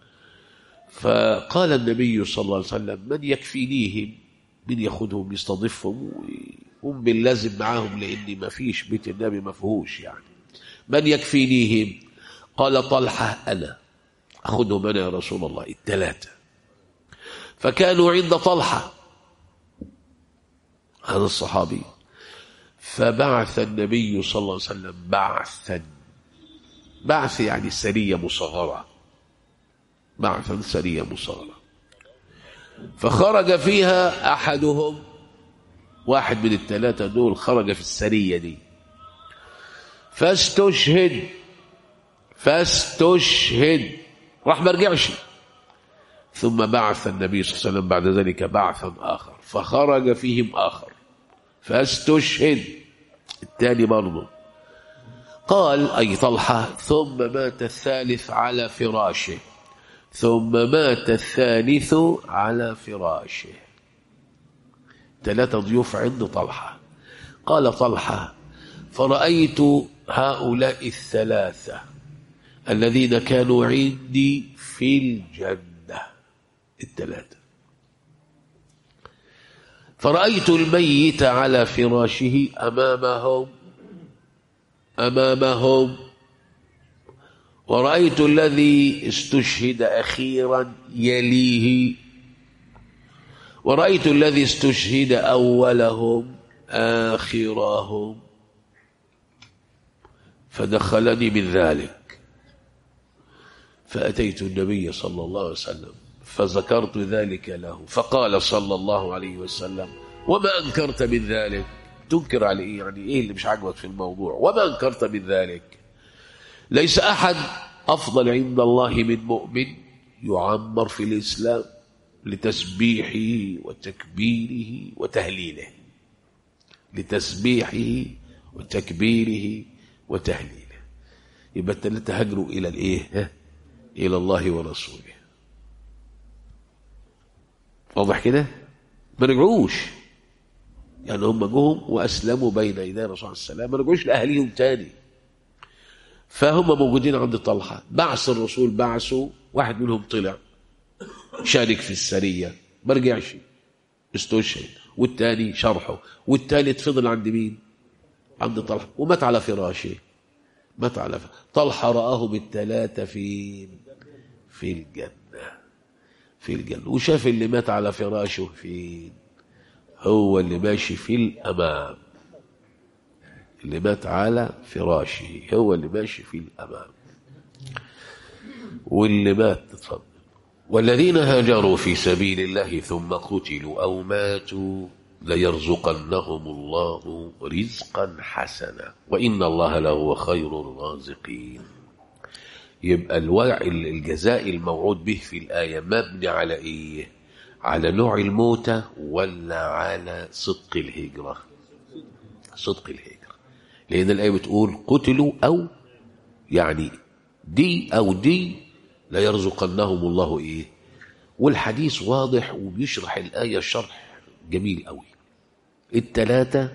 Speaker 1: فقال النبي صلى الله عليه وسلم من يكفينيهم من ياخدهم يستضيفهم ويقوم باللازم معاهم لأن ما فيش بيت النبي ما فيهوش يعني من يكفينيهم قال طلحة أنا أخذهم أنا يا رسول الله الثلاثة فكانوا عند طلحة هذا الصحابي فبعث النبي صلى الله عليه وسلم بعثا بعث يعني سرية مصغرة بعثا سرية مصغرة فخرج فيها أحدهم واحد من الثلاثة دول خرج في السرية دي فاستشهد فاستشهد راح ما رجعش ثم بعث النبي صلى الله عليه وسلم بعد ذلك بعثا آخر فخرج فيهم آخر فاستشهد الثاني برضه قال أي طلحة ثم مات الثالث على فراشه ثم مات الثالث على فراشه ثلاثة ضيوف عند طلحة قال طلحة فرأيت هؤلاء الثلاثة الذين كانوا عندي في الجنة الثلاثة فرأيت الميت على فراشه أمامهم أمامهم ورأيت الذي استشهد أخيرا يليه ورأيت الذي استشهد أولهم آخرهم فدخلني من ذلك فأتيت النبي صلى الله عليه وسلم فذكرت ذلك له فقال صلى الله عليه وسلم وما أنكرت من ذلك تنكر على إيه يعني إيه اللي مش عاجبك في الموضوع وما أنكرت من ذلك ليس أحد أفضل عند الله من مؤمن يعمر في الإسلام لتسبيحه وتكبيره وتهليله لتسبيحه وتكبيره وتهليله يبقى الثلاثة هجروا إلى الإيه إلى الله ورسوله واضح كده ما رجعوش يعني هم جهم وأسلموا بين يدي الرسول عليه السلام ما رجعوش لأهليهم تاني فهم موجودين عند طلحة بعث الرسول بعثوا واحد منهم طلع شارك في السرية ما رجعش استشهد والتاني شرحه والتالت فضل عند مين عند طلحة ومات على فراشه مات على فراشه طلحة رآه بالثلاثة في في الجنة في الجنة وشاف اللي مات على فراشه فين هو اللي ماشي في الأمام اللي مات على فراشه هو اللي ماشي في الأمام واللي مات اتفضل والذين هاجروا في سبيل الله ثم قتلوا أو ماتوا ليرزقنهم الله رزقا حسنا وإن الله لهو خير الرازقين يبقى الوعي الجزاء الموعود به في الآية مبني على إيه على نوع الموتى ولا على صدق الهجرة صدق الهجرة لأن الآية بتقول قتلوا أو يعني دي أو دي لا يرزقنهم الله إيه والحديث واضح وبيشرح الآية شرح جميل قوي التلاتة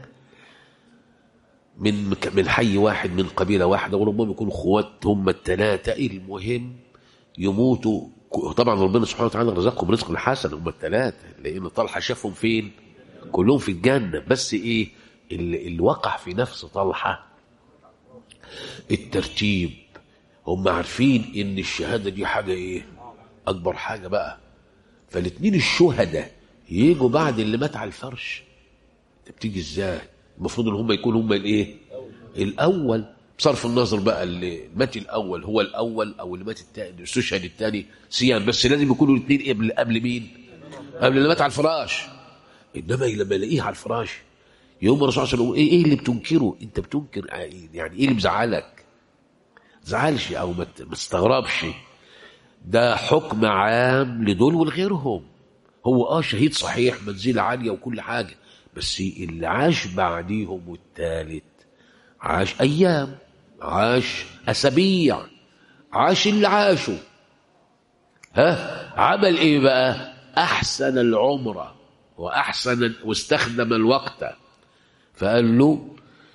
Speaker 1: من من حي واحد من قبيلة واحدة وربما يكونوا اخوات هم التلاتة المهم يموتوا طبعا ربنا سبحانه وتعالى رزقهم رزق حسن هم التلاتة لأن طلحة شافهم فين كلهم في الجنة بس إيه اللي, اللي وقع في نفس طلحة الترتيب هم عارفين ان الشهادة دي حاجة ايه اكبر حاجة بقى فالاتنين الشهداء يجوا بعد اللي مات على الفرش انت بتيجي ازاي المفروض ان هم يكونوا هم الايه الاول بصرف النظر بقى اللي مات الاول هو الاول او اللي مات التاني استشهد الثاني سيان بس لازم يكونوا الاثنين قبل قبل مين قبل اللي مات على الفراش انما لما يلاقيه على الفراش يوم الرسول صلى الله عليه وسلم ايه ايه اللي بتنكره انت بتنكر يعني ايه اللي مزعلك زعلش او ما تستغربش ده حكم عام لدول ولغيرهم هو اه شهيد صحيح منزله عاليه وكل حاجه بس اللي عاش بعديهم والثالث عاش ايام عاش اسابيع عاش اللي عاشوا ها عمل ايه بقى احسن العمره واحسن واستخدم الوقت فقال له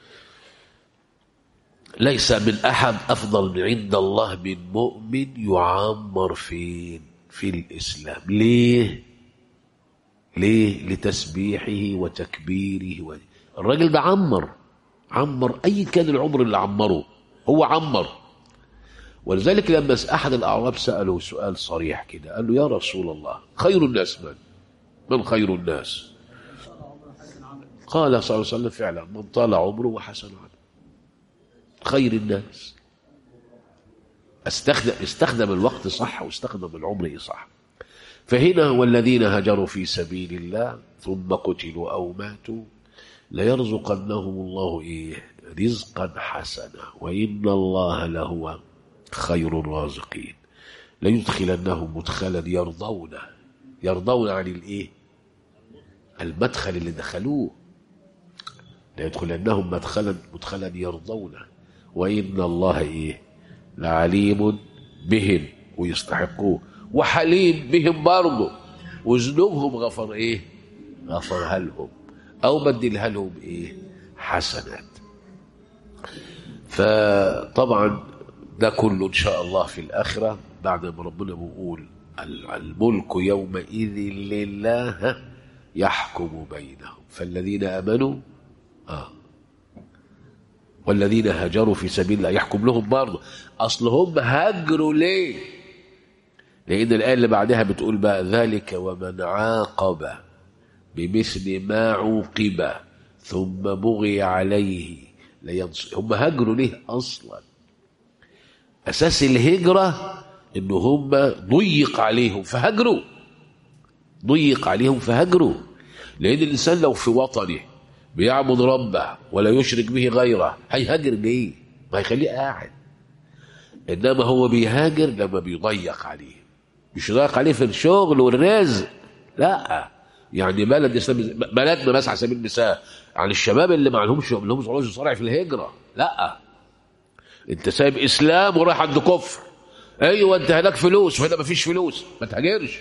Speaker 1: ليس من احد افضل من عند الله من مؤمن يعمر فين في الاسلام ليه ليه لتسبيحه وتكبيره و... الراجل ده عمر عمر اي كان العمر اللي عمره هو عمر ولذلك لما احد الاعراب ساله سؤال صريح كده قال له يا رسول الله خير الناس من من خير الناس قال صلى الله عليه وسلم فعلا من طال عمره وحسن عمله خير الناس استخدم استخدم الوقت صح واستخدم العمر صح فهنا والذين هجروا في سبيل الله ثم قتلوا او ماتوا ليرزقنهم الله ايه رزقا حسنا وان الله لهو خير الرازقين ليدخلنهم مدخلا يرضونه يرضون عن الايه المدخل اللي دخلوه ليدخلنهم مدخلا مدخلا يرضونه وإن الله إيه لعليم بهم ويستحقوه وحليم بهم برضه وذنوبهم غفر إيه غفرها لهم أو بدلها لهم إيه حسنات فطبعا ده كله إن شاء الله في الآخرة بعد ما ربنا بيقول الملك يومئذ لله يحكم بينهم فالذين آمنوا آه والذين هاجروا في سبيل الله يحكم لهم برضه اصل هم هاجروا ليه لان الايه اللي بعدها بتقول بقى ذلك ومن عاقب بمثل ما عوقب ثم بغي عليه لينصر هم هاجروا ليه اصلا اساس الهجره ان هم ضيق عليهم فهاجروا ضيق عليهم فهاجروا لان الانسان لو في وطنه بيعبد ربه ولا يشرك به غيره هيهاجر ليه ما هيخليه قاعد انما هو بيهاجر لما بيضيق عليه مش يضيق عليه في الشغل والرزق لا يعني بلد بلدنا بس على سبيل المثال يعني الشباب اللي ما لهمش ما لهمش صارع في الهجره لا انت سايب اسلام ورايح عند كفر ايوه انت هناك فلوس وهنا ما فيش فلوس ما تهاجرش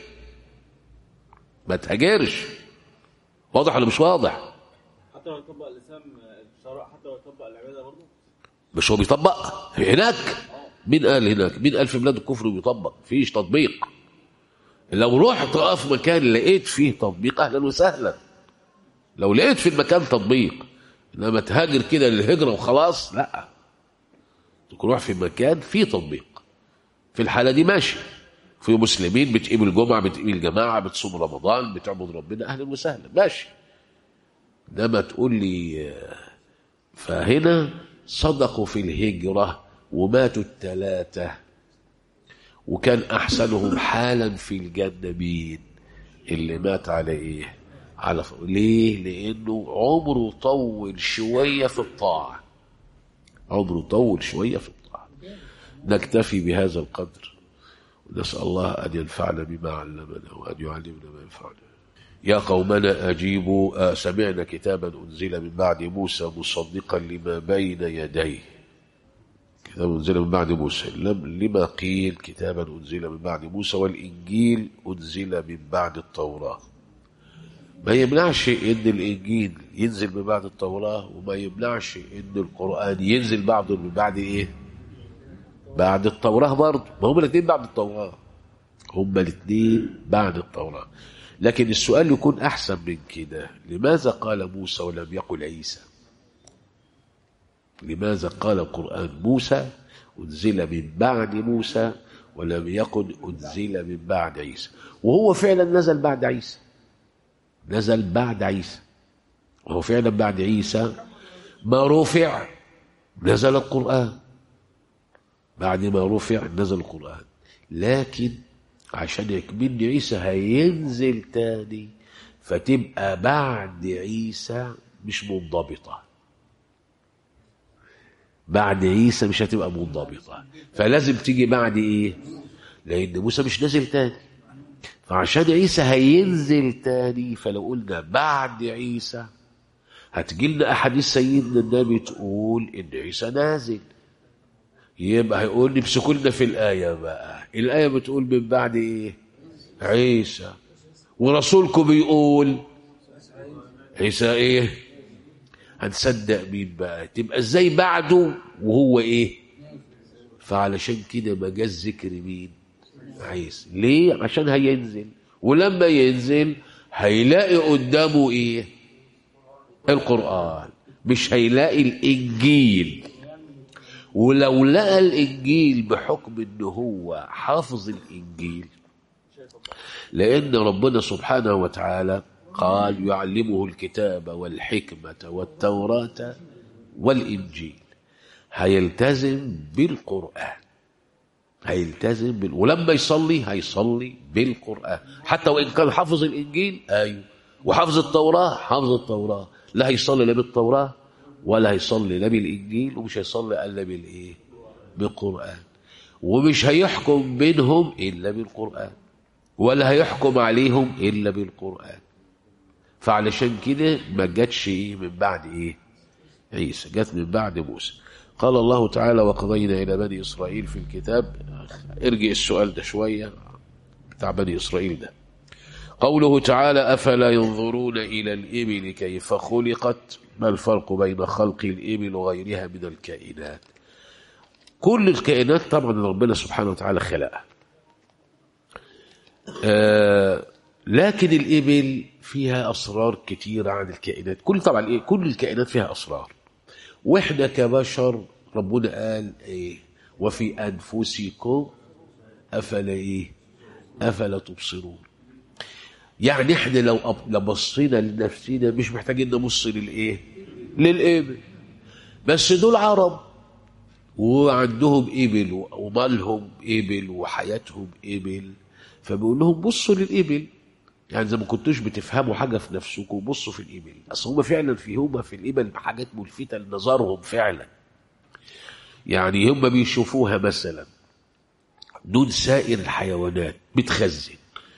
Speaker 1: ما تهاجرش واضح ولا مش واضح
Speaker 2: حتى لو يطبق الاسلام الشرع حتى لو يطبق العباده برضه
Speaker 1: مش هو بيطبق هناك مين قال هناك مين قال في بلاد الكفر بيطبق فيش تطبيق لو رحت اقف مكان لقيت فيه تطبيق اهلا وسهلا لو لقيت في المكان تطبيق انما تهاجر كده للهجره وخلاص لا تروح في مكان فيه تطبيق في الحاله دي ماشي في مسلمين بتقيم الجمعه بتقيم الجماعه بتصوم رمضان بتعبد ربنا اهلا وسهلا ماشي انما تقول لي فهنا صدقوا في الهجرة وماتوا الثلاثة وكان أحسنهم حالا في الجنة مين اللي مات على إيه على ف... ليه لأنه عمره طول شوية في الطاعة عمره طول شوية في الطاعة نكتفي بهذا القدر ونسأل الله أن ينفعنا بما علمنا وأن يعلمنا ما ينفعنا يا قومنا أجيبوا سمعنا كتابا أنزل من بعد موسى مصدقا لما بين يديه كتاب أنزل من بعد موسى لما قيل كتابا أنزل من بعد موسى والإنجيل أنزل من بعد التوراة ما يمنعش إن الإنجيل ينزل من بعد التوراة وما يمنعش إن القرآن ينزل بعده من بعد إيه بعد التوراة برضه ما هم الاثنين بعد التوراة هم الاثنين بعد التوراة لكن السؤال يكون أحسن من كده لماذا قال موسى ولم يقل عيسى لماذا قال القرآن موسى أنزل من بعد موسى ولم يقل أنزل من بعد عيسى وهو فعلا نزل بعد عيسى نزل بعد عيسى وهو فعلا بعد عيسى ما رفع نزل القرآن بعد ما رفع نزل القرآن لكن عشان يكمل عيسى هينزل تاني فتبقى بعد عيسى مش منضبطة بعد عيسى مش هتبقى منضبطة فلازم تيجي بعد ايه لان موسى مش نازل تاني فعشان عيسى هينزل تاني فلو قلنا بعد عيسى هتجي لنا احاديث سيدنا النبي تقول ان عيسى نازل يبقى هيقول نمسكوا لنا في الايه بقى الايه بتقول من بعد ايه عيسى ورسولكم بيقول عيسى ايه هنصدق مين بقى تبقى ازاي بعده وهو ايه فعلشان كده ما جاش ذكر مين عيسى ليه عشان هينزل ولما ينزل هيلاقي قدامه ايه القرآن مش هيلاقي الإنجيل ولو لقى الإنجيل بحكم إنه هو حافظ الإنجيل لأن ربنا سبحانه وتعالى قال يعلمه الكتاب والحكمة والتوراة والإنجيل هيلتزم بالقرآن هيلتزم بال... ولما يصلي هيصلي بالقرآن حتى وإن كان حافظ الإنجيل أيوه وحافظ التوراة حافظ التوراة لا هيصلي لا بالتوراة ولا هيصلي لا بالإنجيل ومش هيصلي إلا بالإيه بالقرآن ومش هيحكم بينهم إلا بالقرآن ولا هيحكم عليهم إلا بالقرآن فعلشان كده ما جاتش إيه من بعد إيه عيسى جت من بعد موسى قال الله تعالى وقضينا إلى بني إسرائيل في الكتاب ارجع السؤال ده شوية بتاع بني إسرائيل ده قوله تعالى أفلا ينظرون إلى الإبل كيف خلقت ما الفرق بين خلق الإبل وغيرها من الكائنات كل الكائنات طبعا ربنا سبحانه وتعالى خلقها آه لكن الإبل فيها أسرار كتيرة عن الكائنات كل طبعا إيه كل الكائنات فيها أسرار وإحنا كبشر ربنا قال إيه وفي أنفسكم أفلا إيه أفلا تبصرون يعني احنا لو لو بصينا لنفسنا مش محتاجين نبص للايه للابل بس دول عرب وعندهم ابل ومالهم ابل وحياتهم ابل فبيقول لهم بصوا للابل يعني زي ما كنتوش بتفهموا حاجه في نفسكم بصوا في الابل اصل هم فعلا في هم في الابل حاجات ملفته لنظرهم فعلا يعني هم بيشوفوها مثلا دون سائر الحيوانات بتخزن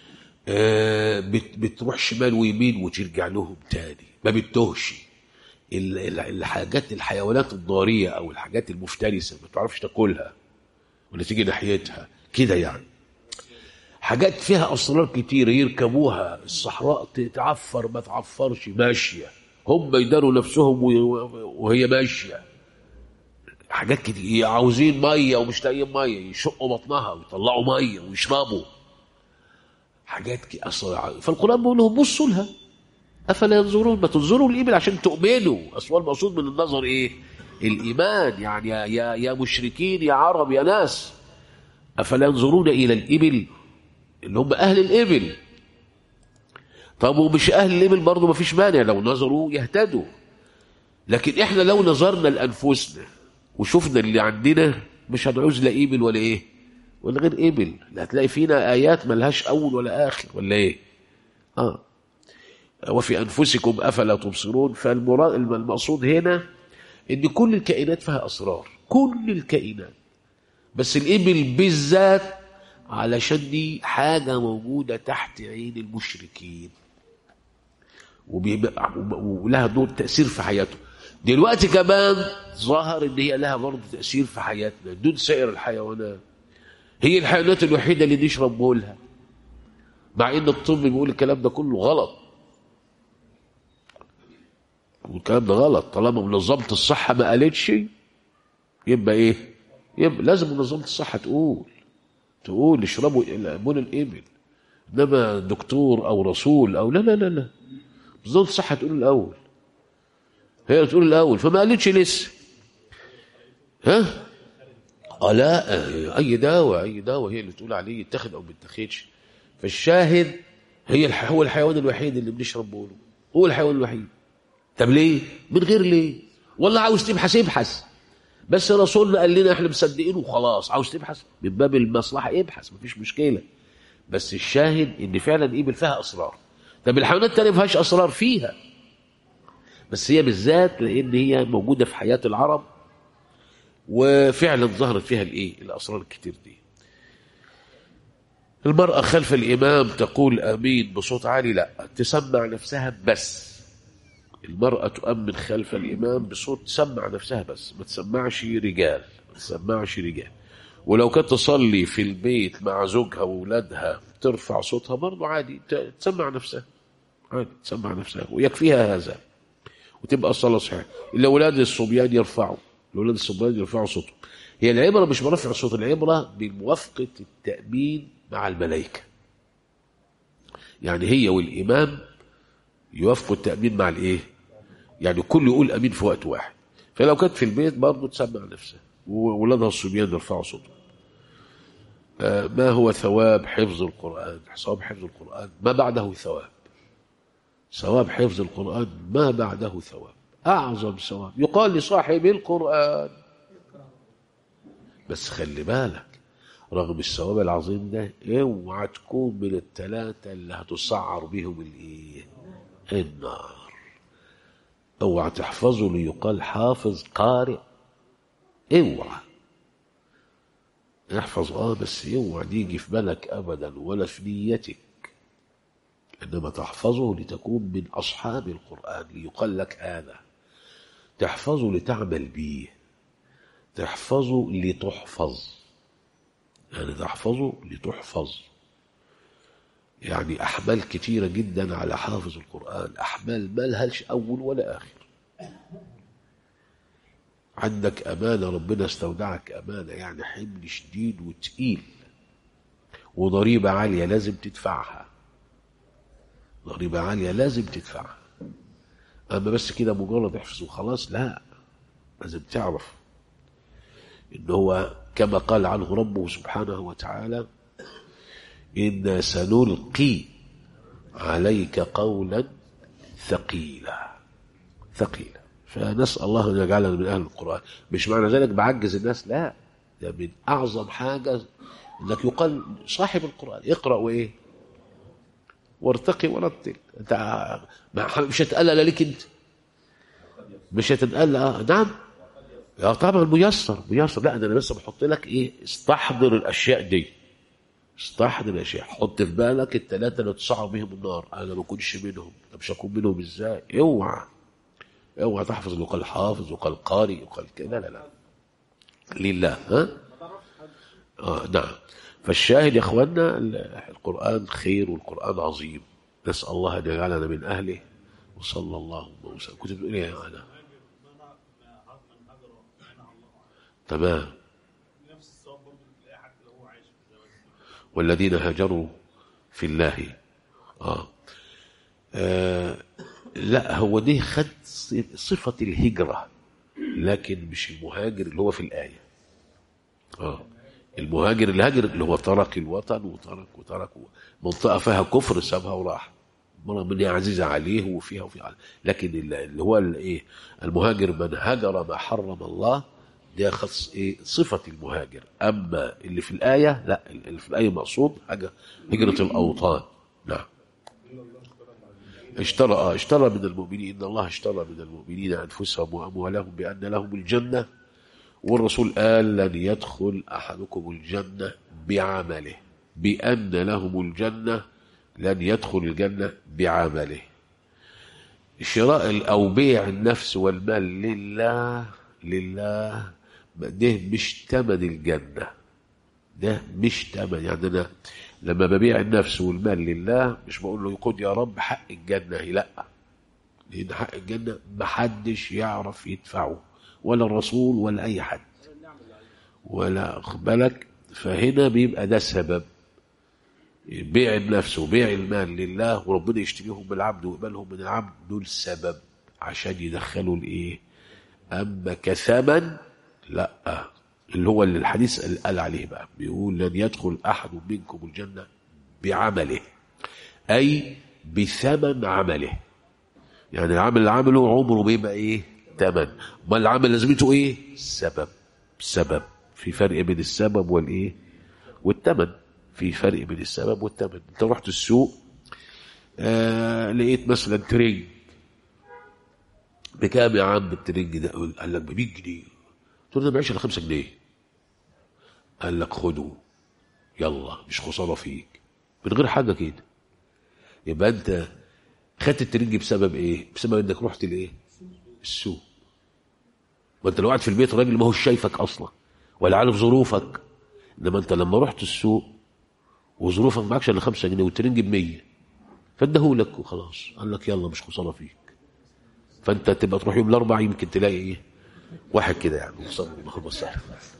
Speaker 1: بتروح شمال ويمين وترجع لهم تاني ما بتتوهش الحاجات الحيوانات الضارية أو الحاجات المفترسة ما تعرفش تاكلها ولا تيجي ناحيتها كده يعني حاجات فيها أسرار كتير يركبوها الصحراء تعفر ما تعفرش ماشية هم يداروا نفسهم وهي ماشية حاجات كتير عاوزين مية ومش لاقيين مية يشقوا بطنها ويطلعوا مية ويشربوا حاجات كي أصلا فالقرآن بيقول لهم بصوا لها أفلا ينظرون ما تنظروا الإبل عشان تؤمنوا أصلا المقصود من النظر إيه الإيمان يعني يا, يا, يا مشركين يا عرب يا ناس أفلا ينظرون إلى الإبل اللي هم أهل الإبل طب ومش أهل الإبل برضه ما فيش مانع لو نظروا يهتدوا لكن إحنا لو نظرنا لأنفسنا وشفنا اللي عندنا مش هنعوز لا إبل ولا إيه ولا غير إبل هتلاقي فينا آيات ملهاش أول ولا آخر ولا إيه آه وفي أنفسكم أفلا تبصرون فالمقصود هنا إن كل الكائنات فيها أسرار كل الكائنات بس الإبل بالذات علشان دي حاجة موجودة تحت عين المشركين ولها دور تأثير في حياته دلوقتي كمان ظهر ان هي لها برضه تأثير في حياتنا دون سائر الحيوانات هي الحيوانات الوحيدة اللي نشرب بولها مع ان الطب بيقول الكلام ده كله غلط والكلام ده غلط طالما منظمة الصحة ما قالتش يبقى ايه يبقى لازم منظمة الصحة تقول تقول اشربوا بول الابل انما دكتور او رسول او لا لا لا لا منظمة الصحة تقول الاول هي تقول الاول فما قالتش لسه ها اه لا آه، اي دواء اي دواء هي اللي تقول عليه يتاخد او ما يتاخدش فالشاهد هي الح... هو الحيوان الوحيد اللي بنشرب بوله هو الحيوان الوحيد طب ليه من غير ليه والله عاوز تبحث ابحث بس رسولنا قال لنا احنا مصدقينه وخلاص عاوز تبحث من باب المصلحه ابحث مفيش مشكله بس الشاهد ان فعلا ايبل فيها اسرار طب الحيوانات التانية ما فيهاش اسرار فيها بس هي بالذات لان هي موجوده في حياه العرب وفعلا ظهرت فيها الايه الاسرار الكتير دي المرأة خلف الإمام تقول أمين بصوت عالي لا تسمع نفسها بس المرأة تؤمن خلف الإمام بصوت تسمع نفسها بس ما تسمعش رجال ما تسمعش رجال ولو كانت تصلي في البيت مع زوجها وولادها ترفع صوتها برضه عادي ت- تسمع نفسها عادي تسمع نفسها ويكفيها هذا وتبقى الصلاة صحيحة إلا أولاد الصبيان يرفعوا الأولاد الصبيان يرفعوا صوتهم هي العبرة مش برفع الصوت العبرة بموافقة التأمين مع الملائكة يعني هي والإمام يوافقوا التأمين مع الإيه يعني كل يقول أمين في وقت واحد فلو كانت في البيت برضه تسمع نفسها وولادها الصبيان يرفعوا صوتهم آه، ما هو ثواب حفظ القرآن ثواب حفظ القرآن ما بعده ثواب ثواب حفظ القرآن ما بعده ثواب أعظم ثواب يقال لصاحب القرآن بس خلي بالك رغم الثواب العظيم ده اوعى تكون من الثلاثة اللي هتسعر بهم الايه النار اوعى تحفظه ليقال حافظ قارئ اوعى احفظ اه بس اوعى دي يجي في بالك ابدا ولا في نيتك انما تحفظه لتكون من اصحاب القران ليقال لك هذا تحفظه لتعمل به تحفظه لتحفظ يعني تحفظه لتحفظ يعني أحمال كتيرة جدا على حافظ القرآن أحمال ما لهاش أول ولا آخر عندك أمانة ربنا استودعك أمانة يعني حمل شديد وتقيل وضريبة عالية لازم تدفعها ضريبة عالية لازم تدفعها أما بس كده مجرد احفظ وخلاص لا لازم تعرف إن هو كما قال عنه ربه سبحانه وتعالى إنا سنلقي عليك قولا ثقيلا ثقيلا فنسأل الله أن يجعلنا من أهل القرآن مش معنى ذلك بعجز الناس لا ده من أعظم حاجة إنك يقال صاحب القرآن اقرأ وإيه وارتقي ورتل انت ما- مش هتقلق ليك انت مش هتتقلق آه، نعم يا طبعا ميسر ميسر لا ده انا بس بحط لك ايه استحضر الاشياء دي استحضر الاشياء حط في بالك الثلاثه اللي تصعب بهم النار انا ما اكونش منهم طب مش هكون منهم ازاي اوعى اوعى تحفظ يقال حافظ يقال قارئ يقال كده لا لا لا لله ها آه نعم فالشاهد يا اخوانا ال- القران خير والقران عظيم نسال الله ان يجعلنا من اهله وصلى الله وسلم كنت بتقول ايه يا انا تمام والذين هاجروا في الله آه. آه لا هو دي خد صفة الهجرة لكن مش المهاجر اللي هو في الآية آه. المهاجر اللي هاجر اللي هو ترك الوطن وترك وترك منطقة فيها كفر سابها وراح رغم ان هي عزيزة عليه وفيها وفيها لكن اللي هو الايه المهاجر من هجر ما حرم الله ده خص ايه صفة المهاجر اما اللي في الآية لا اللي في الآية مقصود حاجة هجرة الأوطان نعم اشترى آه، اشترى من المؤمنين ان الله اشترى من المؤمنين انفسهم واموالهم بان لهم الجنه والرسول قال لن يدخل احدكم الجنه بعمله بان لهم الجنه لن يدخل الجنه بعمله شراء او بيع النفس والمال لله لله ده مش ثمن الجنه ده مش تمن يعني انا لما ببيع النفس والمال لله مش بقول له خد يا رب حق الجنه لا لان حق الجنه محدش يعرف يدفعه ولا الرسول ولا اي حد ولا خد بالك فهنا بيبقى ده سبب بيع النفس وبيع المال لله وربنا يشتريهم بالعبد ويقبلهم من العبد دول سبب عشان يدخلوا الايه اما كثمن لا اللي هو اللي الحديث اللي قال عليه بقى بيقول لن يدخل احد منكم الجنه بعمله اي بثمن عمله يعني العمل اللي عمله عمره بيبقى ايه ثمن ما العمل لازمته ايه سبب سبب في فرق بين السبب والايه والثمن في فرق بين السبب والثمن انت رحت السوق آه لقيت مثلا ترنج بكام يا عم الترنج ده قال لك ب 100 جنيه قلت له ده معيش الا 5 جنيه قال لك خده يلا مش خساره فيك من غير حاجه كده يبقى انت خدت الترنج بسبب ايه بسبب انك رحت لايه السوق ما انت لو قاعد في البيت الراجل ما هو شايفك اصلا ولا عارف ظروفك انما انت لما رحت السوق وظروفك معكش الا 5 جنيه والترنج ب 100 فاداهولك وخلاص قال لك يلا مش خساره فيك فانت تبقى تروح يوم الاربعاء يمكن تلاقي ايه واحد كده يعني وصل الله سهل